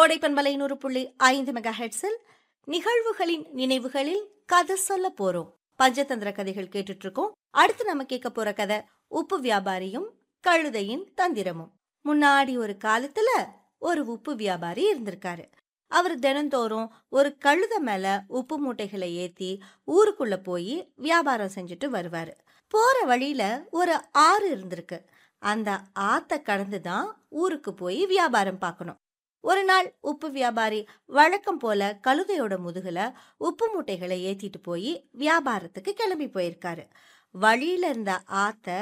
கோடைப்பண்பலை நூறு புள்ளி ஐந்து மெகா ஹெட்ஸில் நிகழ்வுகளின் நினைவுகளில் கதை சொல்ல போறோம் பஞ்சதந்திர கதைகள் கேட்டுட்டு இருக்கோம் அடுத்து நம்ம கேட்க போற கதை உப்பு வியாபாரியும் கழுதையின் தந்திரமும் முன்னாடி ஒரு காலத்துல ஒரு உப்பு வியாபாரி இருந்திருக்காரு அவர் தினந்தோறும் ஒரு கழுத மேல உப்பு மூட்டைகளை ஏத்தி ஊருக்குள்ள போய் வியாபாரம் செஞ்சுட்டு வருவாரு போற வழியில ஒரு ஆறு இருந்திருக்கு அந்த ஆத்த கடந்து தான் ஊருக்கு போய் வியாபாரம் பார்க்கணும் ஒரு நாள் உப்பு வியாபாரி வழக்கம் போல கழுதையோட முதுகுல உப்பு மூட்டைகளை ஏத்திட்டு போய் வியாபாரத்துக்கு கிளம்பி போயிருக்காரு வழியில இருந்த ஆத்த